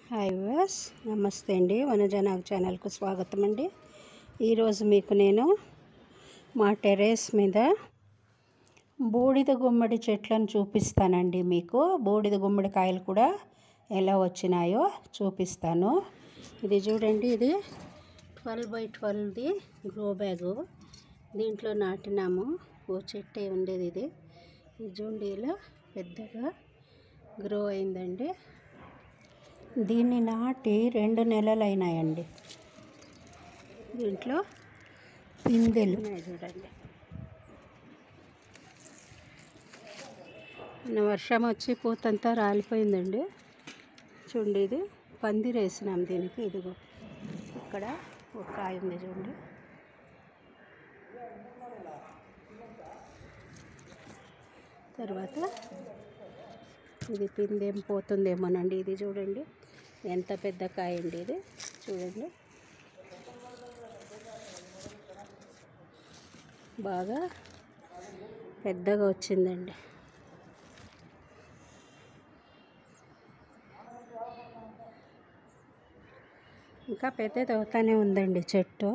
hi was నమస్తే అండి వనజనాగ్ ఛానల్కు స్వాగతం అండి ఈరోజు మీకు నేను మా టెర్రస్ మీద బూడిద గుమ్మడి చెట్లను చూపిస్తానండి మీకు బూడిద గుమ్మడికాయలు కూడా ఎలా వచ్చినాయో చూపిస్తాను ఇది చూడండి ఇది ట్వెల్వ్ బై ట్వెల్వ్ది గ్రో బ్యాగు దీంట్లో నాటినాము ఓ చెట్టే ఉండేది ఇది ఈ చూడండి ఇలా పెద్దగా గ్రో అయిందండి దీన్ని నాటి రెండు నెలలు అయినాయండి దీంట్లో పిందెలు ఉన్నాయి చూడండి నిన్న వర్షం వచ్చి పూతంతా రాలిపోయిందండి చూడండి ఇది పందిరేసినాం దీనికి ఇదిగో ఇక్కడ ఒక కాయ ఉంది చూడండి తర్వాత ఇది పిందెం పోతుందేమోనండి ఇది చూడండి ఎంత పెద్ద కాయ అండి ఇది చూడండి బాగా పెద్దగా వచ్చిందండి ఇంకా పెద్దది అవుతానే ఉందండి చెట్టు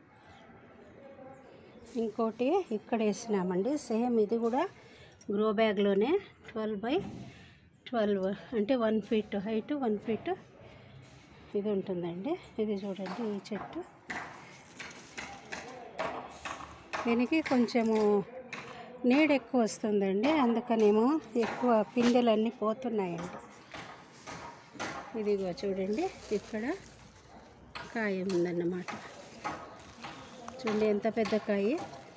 ఇంకోటి ఇక్కడ వేసినామండి సేమ్ ఇది కూడా గ్రో బ్యాగ్లోనే ట్వెల్వ్ బై ట్వెల్వ్ అంటే one feet height one feet ఇది ఉంటుందండి ఇది చూడండి ఈ చెట్టు దీనికి కొంచెము నీడ ఎక్కువ వస్తుందండి అందుకనేమో ఎక్కువ పిందెలన్నీ పోతున్నాయండి ఇదిగో చూడండి ఇక్కడ కాయ ఉందన్నమాట చూడండి ఎంత పెద్ద కాయ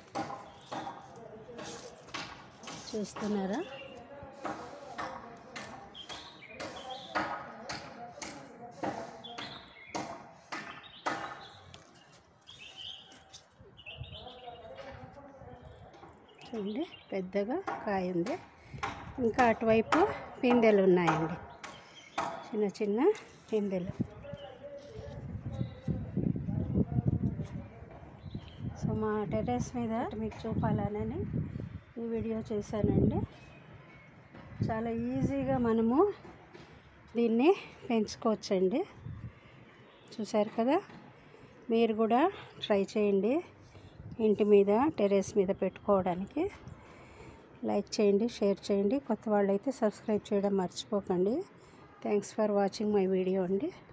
చూస్తున్నారా చూడండి పెద్దగా కాయ ఉంది ఇంకా అటువైపు పిందెలు ఉన్నాయండి చిన్న చిన్న పిందెలు సో మా టెర్రస్ మీద మీకు చూపాలనని ఈ వీడియో చేశానండి చాలా ఈజీగా మనము దీన్ని పెంచుకోవచ్చండి చూసారు కదా మీరు కూడా ట్రై చేయండి ఇంటి మీద టెర్రస్ మీద పెట్టుకోవడానికి లైక్ చేయండి షేర్ చేయండి కొత్త వాళ్ళు అయితే సబ్స్క్రైబ్ చేయడం మర్చిపోకండి thanks for watching my video అండి